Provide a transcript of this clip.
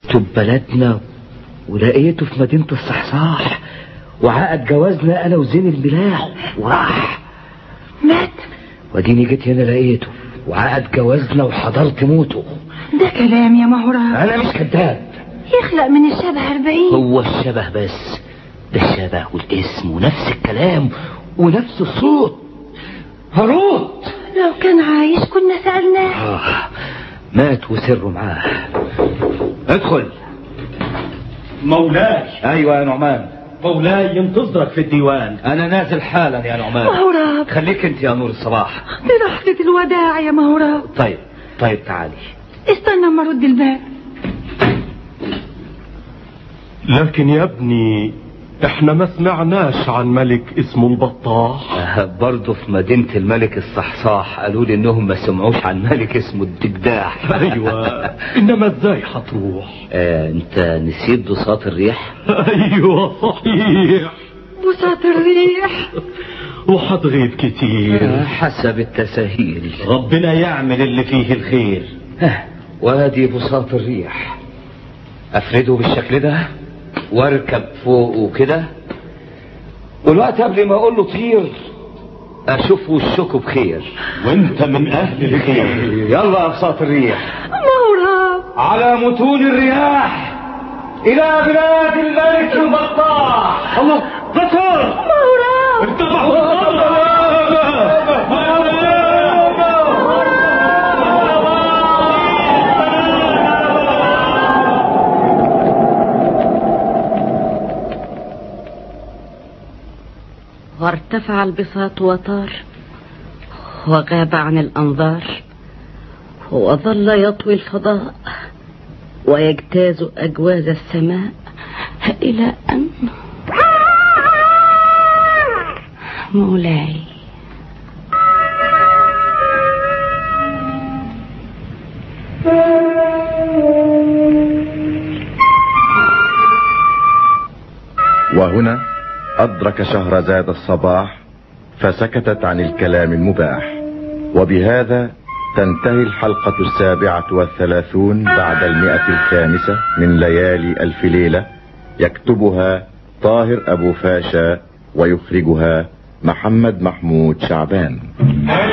في بلدنا ولقيته في مدينة الصحصاح وعقد جوازنا انا وزين الملاح وراح مات وديني جيت هنا لقيته وعقد جوازنا وحضرت موته ده كلام يا مهراب انا مش كذاب يخلق من الشبه أربعين هو الشبه بس ده الشبه والاسم ونفس الكلام ونفس الصوت هاروت لو كان عايش كنا سألناه آه مات وسره معاه ادخل مولاي ايوه يا نعمان مولاي ينتظرك في الديوان انا نازل حالا يا نعمان مهراب خليك انت يا نور الصباح دي لحظة الوداع يا مهراب طيب طيب تعالي استنى اما ارد الباب لكن يا ابني احنا ما سمعناش عن ملك اسمه البطاح آه، برضه في مدينة الملك الصحصاح قالوا لي انهم ما سمعوش عن ملك اسمه الدجداح ايوه انما ازاي هتروح آه انت نسيت بساط الريح ايوه صحيح بساط الريح وحتغيب كتير آه حسب التساهيل ربنا يعمل اللي فيه الخير آه، وادي بساط الريح افرده بالشكل ده واركب فوقه كده والوقت قبل ما اقول له طير اشوف وشكه بخير وانت من اهل الخير يلا يا بساط الريح مهراب على متون الرياح الى بلاد الملك البطاح الله بطل مهراب وارتفع البساط وطار وغاب عن الأنظار وظل يطوي الفضاء ويجتاز أجواز السماء إلى أن مولاي وهنا أدرك شهرزاد الصباح فسكتت عن الكلام المباح وبهذا تنتهي الحلقة السابعة والثلاثون بعد المئة الخامسة من ليالي ألف ليلة يكتبها طاهر أبو فاشا ويخرجها محمد محمود شعبان